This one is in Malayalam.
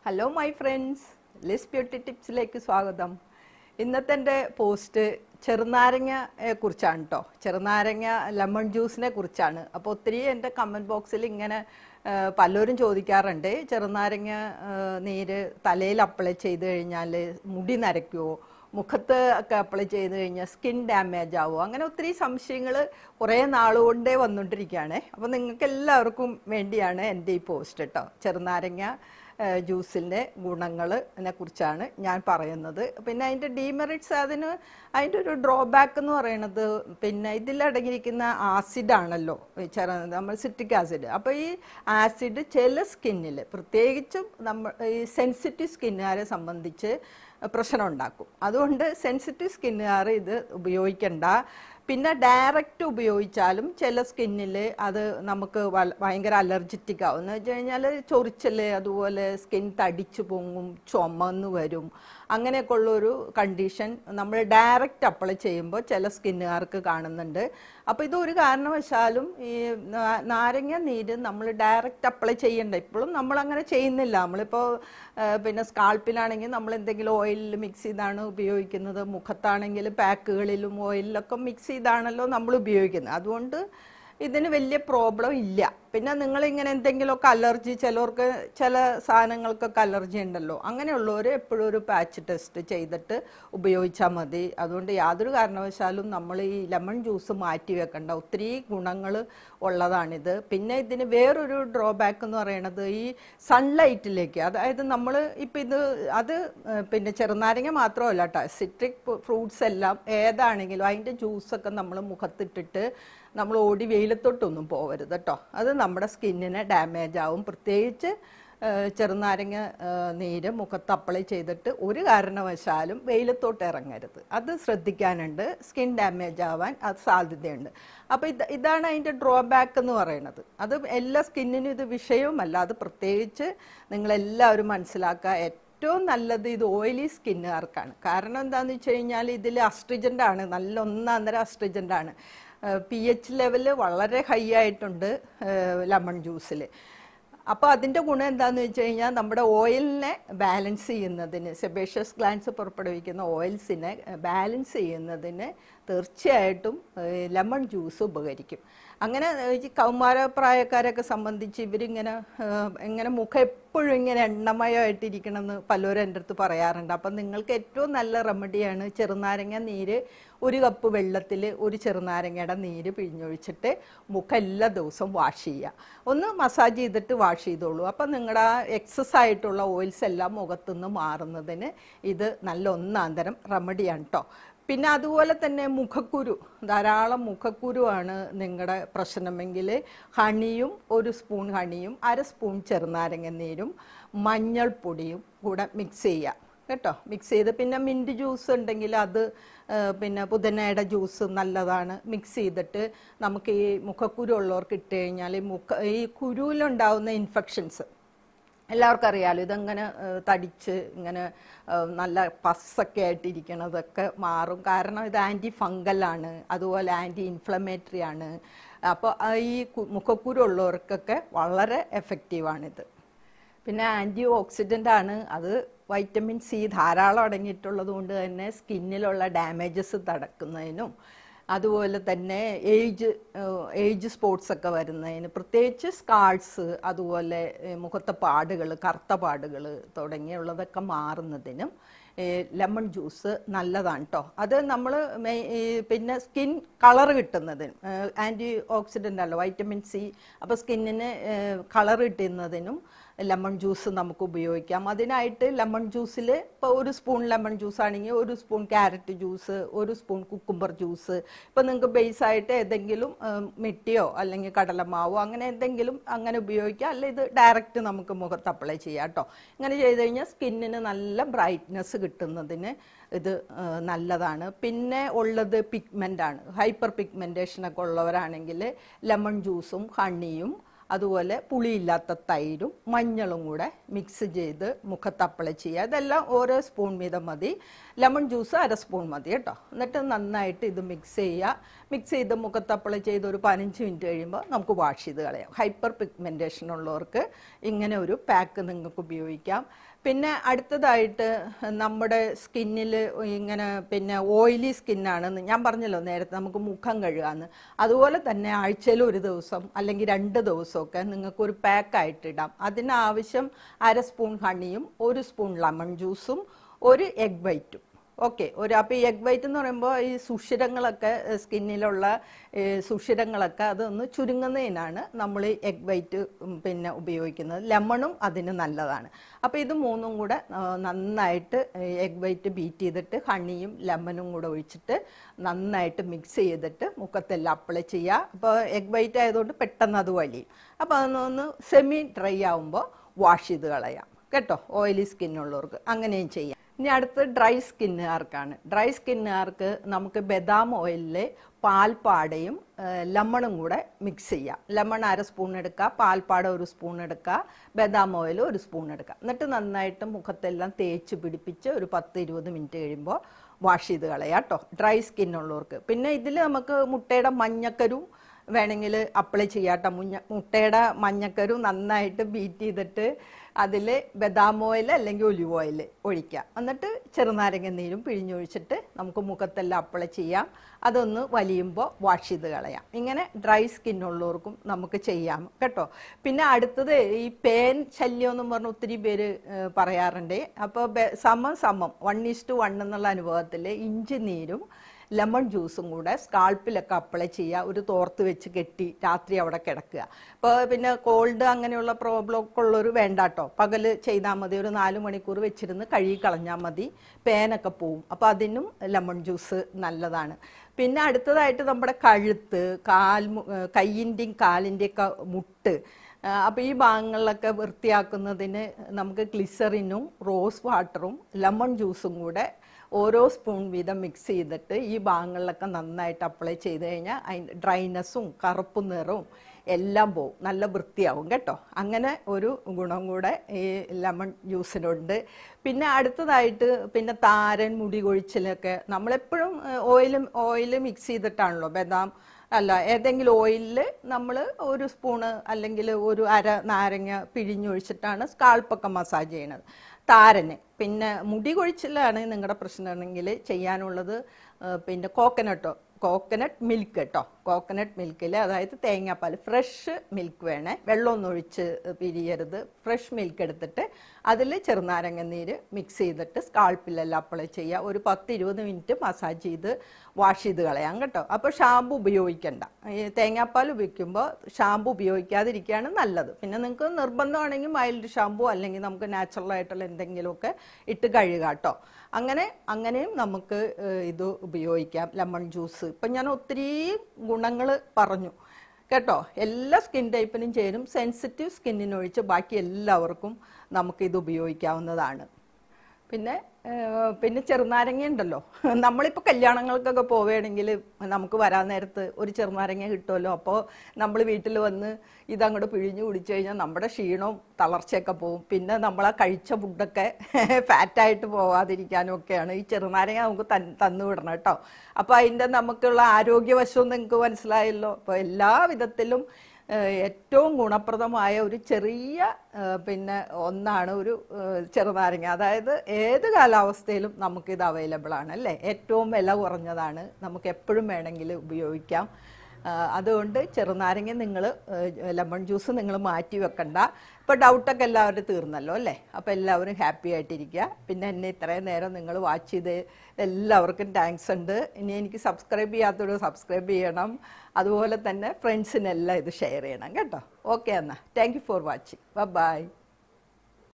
hello my friends Liz beauty ടിപ്സിലേക്ക് സ്വാഗതം ഇന്നത്തെ എൻ്റെ പോസ്റ്റ് ചെറുനാരങ്ങയെ കുറിച്ചാണ് കേട്ടോ ചെറുനാരങ്ങ ലെമൺ ജ്യൂസിനെ കുറിച്ചാണ് അപ്പോൾ ഒത്തിരി എൻ്റെ കമൻറ്റ് ബോക്സിൽ ഇങ്ങനെ ആ, പലരും ചോദിക്കാറുണ്ട് ചെറുനാരങ്ങ ആ, നീര് തലയിൽ അപ്ലൈ ചെയ്ത് കഴിഞ്ഞാൽ മുടി നരയ്ക്കുമോ മുഖത്ത് ഒക്കെ അപ്ലൈ ചെയ്ത് കഴിഞ്ഞാൽ സ്കിൻ ഡാമേജ് ആവുമോ അങ്ങനെ ഒത്തിരി സംശയങ്ങൾ കുറേ നാളുകൊണ്ടേ വന്നുകൊണ്ടിരിക്കുകയാണ് അപ്പോൾ നിങ്ങൾക്ക് എല്ലാവർക്കും വേണ്ടിയാണ് എൻ്റെ ഈ പോസ്റ്റ് കേട്ടോ ചെറുനാരങ്ങ ജ്യൂസിൻ്റെ ഗുണങ്ങളെ കുറിച്ചാണ് ഞാൻ പറയുന്നത് പിന്നെ അതിൻ്റെ ഡീമെറിറ്റ്സ് അതിന് അതിൻ്റെ ഒരു ഡ്രോബാക്ക് എന്ന് പറയുന്നത് പിന്നെ ഇതിലടങ്ങിയിരിക്കുന്ന ആസിഡാണല്ലോ ചെറ നമ്മൾ സിട്രിക് ആസിഡ് അപ്പോൾ ഈ ആസിഡ് ചില സ്കിന്നിൽ പ്രത്യേകിച്ചും നമ്മൾ ഈ സെൻസിറ്റീവ് സ്കിന്നുകാരെ സംബന്ധിച്ച് പ്രശ്നം ഉണ്ടാക്കും അതുകൊണ്ട് സെൻസിറ്റീവ് സ്കിന്നുകാർ ഇത് ഉപയോഗിക്കണ്ട പിന്നെ ഡയറക്റ്റ് ഉപയോഗിച്ചാലും ചില സ്കിന്നിൽ അത് നമുക്ക് വല- ഭയങ്കര അലർജറ്റിക് ആവും എന്ന് വെച്ച് കഴിഞ്ഞാൽ ചൊറിച്ചൽ അതുപോലെ സ്കിൻ തടിച്ചു പൊങ്ങും ചുമന്ന് വരും അങ്ങനെയൊക്കെ ഉള്ളൊരു കണ്ടീഷൻ നമ്മൾ ഡയറക്റ്റ് അപ്ലൈ ചെയ്യുമ്പോൾ ചില സ്കിന്നുകാർക്ക് കാണുന്നുണ്ട് അപ്പോൾ ഇതൊരു കാരണവശാലും ഈ നാ- നാരങ്ങ നീര് നമ്മൾ ഡയറക്റ്റ് അപ്ലൈ ചെയ്യണ്ട ഇപ്പോഴും നമ്മൾ അങ്ങനെ ചെയ്യുന്നില്ല നമ്മളിപ്പോൾ പിന്നെ സ്കാൾപ്പിലാണെങ്കിൽ നമ്മൾ എന്തെങ്കിലും ഓയിലിൽ മിക്സ് ചെയ്താണ് ഉപയോഗിക്കുന്നത് മുഖത്താണെങ്കിൽ പാക്കുകളിലും ഓയിലിലൊക്കെ മിക്സ് ചെയ്താണല്ലോ നമ്മൾ ഉപയോഗിക്കുന്നത് അതുകൊണ്ട് ഇതിന് വലിയ പ്രോബ്ലം ഇല്ല പിന്നെ നിങ്ങൾ ഇങ്ങനെ എന്തെങ്കിലുമൊക്കെ അലർജി ചിലർക്ക് ചില സാധനങ്ങൾക്കൊക്കെ അലർജി ഉണ്ടല്ലോ അങ്ങനെയുള്ളവർ എപ്പോഴും ഒരു പാച്ച് ടെസ്റ്റ് ചെയ്തിട്ട് ഉപയോഗിച്ചാൽ മതി അതുകൊണ്ട് യാതൊരു കാരണവശാലും നമ്മൾ ഈ ലെമൺ ജ്യൂസ് മാറ്റി വെക്കണ്ട ഒത്തിരി ഗുണങ്ങൾ ഉള്ളതാണിത് പിന്നെ ഇതിന് വേറൊരു ഡ്രോബാക്ക് എന്ന് പറയുന്നത് ഈ സൺലൈറ്റിലേക്ക് അതായത് നമ്മൾ ഇപ്പം ഇത് അത് ഏഹ്, പിന്നെ ചെറുനാരങ്ങ മാത്രമല്ല കേട്ടോ സിട്രിക് ഫ്രൂട്ട്സ് എല്ലാം ഏതാണെങ്കിലും അതിൻ്റെ ജ്യൂസൊക്കെ നമ്മൾ മുഖത്തിട്ടിട്ട് നമ്മൾ ഓടി വെയിലത്തോട്ടൊന്നും പോകരുത് കേട്ടോ അത് നമ്മുടെ സ്കിന്നിനെ ഡാമേജ് ആവും പ്രത്യേകിച്ച് ഏഹ്, ചെറുനാരങ്ങ ഏഹ്, നീര് മുഖത്ത് അപ്ലൈ ചെയ്തിട്ട് ഒരു കാരണവശാലും വെയിലത്തോട്ട് ഇറങ്ങരുത് അത് ശ്രദ്ധിക്കാനുണ്ട് സ്കിൻ ഡാമേജ് ആവാൻ അത് സാധ്യതയുണ്ട് അപ്പോൾ ഇത് ഇതാണ് അതിൻ്റെ ഡ്രോബാക്ക് എന്ന് പറയുന്നത് അത് എല്ലാ സ്കിന്നിനും ഇത് വിഷയവുമല്ല അത് പ്രത്യേകിച്ച് നിങ്ങളെല്ലാവരും മനസ്സിലാക്കുക ഏറ്റവും നല്ലത് ഇത് ഓയിലി സ്കിന്നുകാർക്കാണ് കാരണം എന്താണെന്ന് വെച്ച് കഴിഞ്ഞാൽ ഇതിൽ അസ്ട്രിജൻ്റ് ആണ് നല്ല ഒന്നാന്തരം അസ്ട്രിജൻ്റ് ആണ് പി എച്ച് ലെവല് വളരെ ഹൈ ആയിട്ടുണ്ട് ലെമൺ ജ്യൂസിൽ അപ്പോൾ അതിൻ്റെ ഗുണം എന്താണെന്ന് വെച്ച് കഴിഞ്ഞാൽ നമ്മുടെ ഓയിലിനെ ബാലൻസ് ചെയ്യുന്നതിന് സെബേഷ്യസ് ഗ്ലാൻസ് പുറപ്പെടുവിക്കുന്ന ഓയിൽസിനെ ബാലൻസ് ചെയ്യുന്നതിന് തീർച്ചയായിട്ടും ലെമൺ ജ്യൂസ് ഉപകരിക്കും അങ്ങനെ ഈ കൗമാരപ്രായക്കാരൊക്കെ സംബന്ധിച്ച് ഇവരിങ്ങനെ ഏഹ്, ഇങ്ങനെ മുഖം എപ്പോഴും ഇങ്ങനെ എണ്ണമയമായിട്ടിരിക്കണം എന്ന് പലരും എൻ്റെ അടുത്ത് പറയാറുണ്ട് അപ്പം നിങ്ങൾക്ക് ഏറ്റവും നല്ല റെമഡിയാണ് ചെറുനാരങ്ങ നീര് ഒരു കപ്പ് വെള്ളത്തിൽ ഒരു ചെറുനാരങ്ങയുടെ നീര് പിഴിഞ്ഞൊഴിച്ചിട്ട് മുഖം എല്ലാ ദിവസവും വാഷ് ചെയ്യുക ഒന്ന് മസാജ് ചെയ്തിട്ട് വാഷ് ചെയ്തോളൂ അപ്പം നിങ്ങളുടെ ആ എക്സസ് ആയിട്ടുള്ള ഓയിൽസ് എല്ലാം മുഖത്തുനിന്ന് മാറുന്നതിന് ഇത് നല്ല ഒന്നാന്തരം റെമഡിയാണ് കേട്ടോ പിന്നെ അതുപോലെ തന്നെ മുഖക്കുരു ധാരാളം മുഖക്കുരുവാണ് നിങ്ങളുടെ പ്രശ്നമെങ്കിൽ ഹണിയും ഒരു സ്പൂൺ ഹണിയും അര സ്പൂൺ ചെറുനാരങ്ങ നീരും മഞ്ഞൾപ്പൊടിയും കൂടെ മിക്സ് ചെയ്യുക കേട്ടോ മിക്സ് ചെയ്ത് പിന്നെ മിൻറ്റ് ജ്യൂസ് ഉണ്ടെങ്കിൽ അത് ആ, പിന്നെ പുതിനയുടെ ജ്യൂസ് നല്ലതാണ് മിക്സ് ചെയ്തിട്ട് നമുക്ക് ഈ മുഖക്കുരു ഉള്ളവർക്ക് ഇട്ട് കഴിഞ്ഞാൽ ഈ മുഖ ഈ കുരുവിലുണ്ടാവുന്ന ഇൻഫെക്ഷൻസ് എല്ലാവർക്കും അറിയാലോ ഇതങ്ങനെ ഏഹ്, തടിച്ച് ഇങ്ങനെ ഏഹ്, നല്ല പസ്സൊക്കെ ആയിട്ടിരിക്കണതൊക്കെ മാറും കാരണം ഇത് ആൻറ്റി ഫംഗലാണ് അതുപോലെ ആൻറ്റി ഇൻഫ്ലമേറ്ററി ആണ് അപ്പോൾ ഈ കു- മുഖക്കുരു ഉള്ളവർക്കൊക്കെ വളരെ എഫക്റ്റീവാണിത് പിന്നെ ആൻറ്റി ഓക്സിഡൻ്റ് ആണ് അത് വൈറ്റമിൻ സി ധാരാളം അടങ്ങിയിട്ടുള്ളത് കൊണ്ട് തന്നെ സ്കിന്നിലുള്ള ഡാമേജസ് തടക്കുന്നതിനും അതുപോലെ തന്നെ ഏജ് ഏജ് സ്പോട്സ് ഒക്കെ വരുന്നതിന് പ്രത്യേകിച്ച് സ്കാൾസ് അതുപോലെ ഏഹ്, മുഖത്തെ പാടുകൾ കറുത്ത പാടുകൾ തുടങ്ങിയുള്ളതൊക്കെ മാറുന്നതിനും ലെമൺ ജ്യൂസ് നല്ലതാണ് കേട്ടോ അത് നമ്മൾ പിന്നെ സ്കിൻ കളർ കിട്ടുന്നതിനും ആൻറ്റി ഓക്സിഡൻ്റ് അല്ല വൈറ്റമിൻ സി അപ്പോൾ സ്കിന്നിന് കളർ കിട്ടുന്നതിനും ലെമൺ ജ്യൂസ് നമുക്ക് ഉപയോഗിക്കാം അതിനായിട്ട് ലെമൺ ജ്യൂസിൽ ഇപ്പോൾ ഒരു സ്പൂൺ ലെമൺ ജ്യൂസ് ആണെങ്കിൽ ഒരു സ്പൂൺ ക്യാരറ്റ് ജ്യൂസ് ഒരു സ്പൂൺ കുക്കുംബർ ജ്യൂസ് ഇപ്പോൾ നിങ്ങൾക്ക് ബേസ് ആയിട്ട് ഏതെങ്കിലും ഉം, മിട്ടിയോ അല്ലെങ്കിൽ കടലമാവോ അങ്ങനെ എന്തെങ്കിലും അങ്ങനെ ഉപയോഗിക്കാം അല്ല ഇത് ഡയറക്റ്റ് നമുക്ക് മുഖത്ത് അപ്ലൈ ചെയ്യാം കേട്ടോ ഇങ്ങനെ ചെയ്ത് കഴിഞ്ഞാൽ സ്കിന്നിന് നല്ല ബ്രൈറ്റ്നെസ് കിട്ടുന്നതിന് ഇത് ആ, നല്ലതാണ് പിന്നെ ഉള്ളത് പിഗ്മെൻ്റ് ആണ് ഹൈപ്പർ പിഗ്മെൻറ്റേഷൻ ഒക്കെ ഉള്ളവരാണെങ്കിൽ ലെമൺ ജ്യൂസും ഹണിയും അതുപോലെ പുളിയില്ലാത്ത തൈരും മഞ്ഞളും കൂടെ മിക്സ് ചെയ്ത് മുഖത്ത് അപ്ലൈ ചെയ്യുക ഇതെല്ലാം ഓരോ സ്പൂൺ വീതം മതി ലെമൺ ജ്യൂസ് അര സ്പൂൺ മതി കേട്ടോ എന്നിട്ട് നന്നായിട്ട് ഇത് മിക്സ് ചെയ്യുക മിക്സ് ചെയ്ത് മുഖത്ത് അപ്ലൈ ചെയ്ത് ഒരു പതിനഞ്ച് മിനിറ്റ് കഴിയുമ്പോൾ നമുക്ക് വാഷ് ചെയ്ത് കളയാം ഹൈപ്പർ പിഗ്മെൻറ്റേഷൻ ഉള്ളവർക്ക് ഇങ്ങനെ ഒരു പാക്ക് നിങ്ങൾക്ക് ഉപയോഗിക്കാം പിന്നെ അടുത്തതായിട്ട് നമ്മുടെ സ്കിന്നിൽ ഇങ്ങനെ പിന്നെ ഓയിലി സ്കിന്നാണ് ഞാൻ പറഞ്ഞല്ലോ നേരത്തെ നമുക്ക് മുഖം കഴുകാന്ന് അതുപോലെ തന്നെ ആഴ്ചയിൽ ഒരു ദിവസം അല്ലെങ്കിൽ രണ്ട് ദിവസമൊക്കെ നിങ്ങൾക്ക് ഒരു പാക്കായിട്ട് ഇടാം അതിനാവശ്യം അര സ്പൂൺ ഹണിയും ഒരു സ്പൂൺ ലെമൺ ജ്യൂസും ഒരു എഗ് വൈറ്റും ഓക്കെ ഒരു അപ്പോൾ ഈ എഗ് വൈറ്റ് എന്ന് പറയുമ്പോൾ ഈ സുഷിരങ്ങളൊക്കെ ഏഹ്, സ്കിന്നിലുള്ള ഏഹ്, സുഷിരങ്ങളൊക്കെ അതൊന്ന് ചുരുങ്ങുന്നതിനാണ് നമ്മൾ എഗ് വൈറ്റ് ഉം, പിന്നെ ഉപയോഗിക്കുന്നത് ലെമണും അതിന് നല്ലതാണ് അപ്പോൾ ഇത് മൂന്നും കൂടെ ആ, നന്നായിട്ട് എഗ് വൈറ്റ് ബീറ്റ് ചെയ്തിട്ട് ഹണിയും ലെമണും കൂടെ ഒഴിച്ചിട്ട് നന്നായിട്ട് മിക്സ് ചെയ്തിട്ട് മുഖത്തെല്ലാം അപ്ലൈ ചെയ്യുക അപ്പോൾ എഗ് വൈറ്റ് ആയതുകൊണ്ട് പെട്ടെന്ന് അത് വലിയും അപ്പോൾ അതൊന്ന് സെമി ഡ്രൈ ആവുമ്പോൾ വാഷ് ചെയ്ത് കളയാം കേട്ടോ ഓയിലി സ്കിന്നുള്ളവർക്ക് അങ്ങനെയും ചെയ്യാം ഇനി അടുത്ത് ഡ്രൈ സ്കിന്നുകാർക്കാണ് ഡ്രൈ സ്കിന്നുകാർക്ക് നമുക്ക് ബദാം ഓയിലിൽ പാൽപ്പാടയും ലെമണും കൂടെ മിക്സ് ചെയ്യാം ലെമൺ അര സ്പൂൺ എടുക്കുക പാൽപ്പാട ഒരു സ്പൂൺ എടുക്കുക ബദാം ഓയിൽ ഒരു സ്പൂൺ എടുക്കുക എന്നിട്ട് നന്നായിട്ട് മുഖത്തെല്ലാം തേച്ച് പിടിപ്പിച്ച് ഒരു പത്ത് ഇരുപത് മിനിറ്റ് കഴിയുമ്പോൾ വാഷ് ചെയ്ത് കളയാം കേട്ടോ ഡ്രൈ സ്കിന്നുള്ളവർക്ക് പിന്നെ ഇതിൽ നമുക്ക് മുട്ടയുടെ മഞ്ഞക്കരും വേണമെങ്കിൽ അപ്ലൈ ചെയ്യാട്ടോ മുഞ്ഞ മുട്ടയുടെ മഞ്ഞക്കരു നന്നായിട്ട് ബീറ്റ് ചെയ്തിട്ട് അതിൽ ബദാം ഓയിൽ അല്ലെങ്കിൽ ഒലിവ് ഓയിൽ ഒഴിക്കുക എന്നിട്ട് ചെറുനാരങ്ങ നീരും പിഴിഞ്ഞൊഴിച്ചിട്ട് നമുക്ക് മുഖത്തെല്ലാം അപ്ലൈ ചെയ്യാം അതൊന്ന് വലിയുമ്പോൾ വാഷ് ചെയ്ത് കളയാം ഇങ്ങനെ ഡ്രൈ സ്കിന്നുള്ളവർക്കും നമുക്ക് ചെയ്യാം കേട്ടോ പിന്നെ അടുത്തത് ഈ പേൻ ശല്യം എന്നും പറഞ്ഞ് ഒത്തിരി പേര് ഏഹ്, പറയാറുണ്ട് അപ്പോൾ സമം സമം വൺ ഈസ് വൺ എന്നുള്ള അനുഭവത്തിൽ ഇഞ്ചി നീരും ലെമൺ ജ്യൂസും കൂടെ സ്കാൾപ്പിലൊക്കെ അപ്ലൈ ചെയ്യുക ഒരു തോർത്ത് വെച്ച് കെട്ടി രാത്രി അവിടെ കിടക്കുക ഇപ്പോൾ പിന്നെ കോൾഡ് അങ്ങനെയുള്ള പ്രോബ്ലം ഒക്കെ ഉള്ളവർ വേണ്ട കേട്ടോ പകൽ ചെയ്താൽ മതി ഒരു നാല് മണിക്കൂർ വെച്ചിരുന്ന് കഴുകി കളഞ്ഞാൽ മതി പേനൊക്കെ പോവും അപ്പോൾ അതിനും ലെമൺ ജ്യൂസ് നല്ലതാണ് പിന്നെ അടുത്തതായിട്ട് നമ്മുടെ കഴുത്ത് കാൽ മു- ഏഹ് കയ്യിൻ്റെയും കാലിൻ്റെയും ഒക്കെ മുട്ട് അപ്പോൾ ഈ ഭാഗങ്ങളിലൊക്കെ വൃത്തിയാക്കുന്നതിന് നമുക്ക് ഗ്ലിസറിനും റോസ് വാട്ടറും ലെമൺ ജ്യൂസും കൂടെ ഓരോ സ്പൂൺ വീതം മിക്സ് ചെയ്തിട്ട് ഈ ഭാഗങ്ങളിലൊക്കെ നന്നായിട്ട് അപ്ലൈ ചെയ്ത് കഴിഞ്ഞാൽ അതിൻ്റെ ഡ്രൈനെസ്സും കറുപ്പ് നിറവും എല്ലാം പോവും നല്ല വൃത്തിയാവും കേട്ടോ അങ്ങനെ ഒരു ഗുണം കൂടെ ഈ ലെമൺ ജ്യൂസിനുണ്ട് പിന്നെ അടുത്തതായിട്ട് പിന്നെ താരൻ മുടി കൊഴിച്ചിലൊക്കെ നമ്മളെപ്പോഴും ഓയിലും ഓയിൽ മിക്സ് ചെയ്തിട്ടാണല്ലോ ബദാം അല്ല ഏതെങ്കിലും ഓയിലിൽ നമ്മൾ ഒരു സ്പൂണ് അല്ലെങ്കിൽ ഒരു അര നാരങ്ങ പിഴിഞ്ഞൊഴിച്ചിട്ടാണ് സ്കാൾപ്പൊക്കെ മസാജ് ചെയ്യണത് താരന് പിന്നെ മുടി കൊഴിച്ചിലാണ് നിങ്ങളുടെ പ്രശ്നമാണെങ്കിൽ ചെയ്യാനുള്ളത് ആ, പിന്നെ കോക്കനട്ടോ കോക്കനട്ട് മിൽക്ക് കേട്ടോ കോക്കനട്ട് മിൽക്കിൽ അതായത് തേങ്ങാപ്പാൽ ഫ്രഷ് മിൽക്ക് വേണേ വെള്ളമൊന്നും ഒഴിച്ച് പിരിയരുത് ഫ്രഷ് മിൽക്ക് എടുത്തിട്ട് അതിൽ ചെറുനാരങ്ങ നീര് മിക്സ് ചെയ്തിട്ട് സ്കാൾപ്പിലെല്ലാം അപ്ലൈ ചെയ്യുക ഒരു പത്ത് ഇരുപത് മിനിറ്റ് മസാജ് ചെയ്ത് വാഷ് ചെയ്ത് കളയാം കേട്ടോ അപ്പോൾ ഷാമ്പു ഉപയോഗിക്കണ്ട ഈ തേങ്ങാപ്പാൽ ഉപയോഗിക്കുമ്പോൾ ഷാമ്പു ഉപയോഗിക്കാതിരിക്കുകയാണ് നല്ലത് പിന്നെ നിങ്ങൾക്ക് നിർബന്ധമാണെങ്കിൽ മൈൽഡ് ഷാമ്പു അല്ലെങ്കിൽ നമുക്ക് നാച്ചുറൽ ആയിട്ടുള്ള എന്തെങ്കിലുമൊക്കെ ഇട്ട് കഴുകാം കേട്ടോ അങ്ങനെ അങ്ങനെയും നമുക്ക് ഏഹ്, ഇത് ഉപയോഗിക്കാം ലെമൺ ജ്യൂസ് ഇപ്പം ഞാൻ ഒത്തിരി ഗുണങ്ങൾ പറഞ്ഞു കേട്ടോ എല്ലാ സ്കിൻ ടൈപ്പിനും ചേരും സെൻസിറ്റീവ് സ്കിന്നിനൊഴിച്ച് ബാക്കി എല്ലാവർക്കും നമുക്കിത് ഉപയോഗിക്കാവുന്നതാണ് പിന്നെ ഏഹ്, പിന്നെ ചെറുനാരങ്ങ ഉണ്ടല്ലോ നമ്മളിപ്പോൾ കല്യാണങ്ങൾക്കൊക്കെ പോവുകയാണെങ്കിൽ നമുക്ക് വരാൻ നേരത്ത് ഒരു ചെറുനാരങ്ങ കിട്ടുമല്ലോ അപ്പോൾ നമ്മൾ വീട്ടിൽ വന്ന് ഇതങ്ങോട്ട് പിഴിഞ്ഞു കുടിച്ചു കഴിഞ്ഞാൽ നമ്മുടെ ക്ഷീണവും തളർച്ചയൊക്കെ പോവും പിന്നെ നമ്മൾ ആ കഴിച്ച ഫുഡൊക്കെ ഫാറ്റായിട്ട് പോവാതിരിക്കാനും ഒക്കെയാണ് ഈ ചെറുനാരങ്ങ നമുക്ക് തൻ തന്നു വിടണം കേട്ടോ അപ്പോൾ അതിൻ്റെ നമുക്കുള്ള ആരോഗ്യവശവും നിങ്ങൾക്ക് മനസ്സിലായല്ലോ അപ്പോൾ എല്ലാ വിധത്തിലും ഏഹ് ഏറ്റവും ഗുണപ്രദമായ ഒരു ചെറിയ ഏഹ് പിന്നെ ഒന്നാണ് ഒരു ഏഹ് ചെറുനാരങ്ങ അതായത് ഏത് കാലാവസ്ഥയിലും നമുക്കിത് അവൈലബിൾ ആണ് അല്ലേ ഏറ്റവും വില കുറഞ്ഞതാണ് നമുക്ക് എപ്പോഴും വേണമെങ്കിൽ ഉപയോഗിക്കാം ആഹ് അതുകൊണ്ട് ചെറുനാരങ്ങ നിങ്ങൾ ലെമൺ ജ്യൂസ് നിങ്ങൾ മാറ്റി വെക്കണ്ട ഇപ്പോൾ ഡൗട്ടൊക്കെ എല്ലാവരും തീർന്നല്ലോ അല്ലേ അപ്പോൾ എല്ലാവരും ഹാപ്പി ആയിട്ടിരിക്കുക പിന്നെ എന്നെ ഇത്രയും നേരം നിങ്ങൾ വാച്ച് ചെയ്ത് എല്ലാവർക്കും താങ്ക്സ് ഉണ്ട് ഇനി എനിക്ക് സബ്സ്ക്രൈബ് ചെയ്യാത്തവർ സബ്സ്ക്രൈബ് ചെയ്യണം അതുപോലെ തന്നെ ഫ്രണ്ട്സിനെല്ലാം ഇത് ഷെയർ ചെയ്യണം കേട്ടോ ഓക്കെ എന്നാൽ thank you for watching by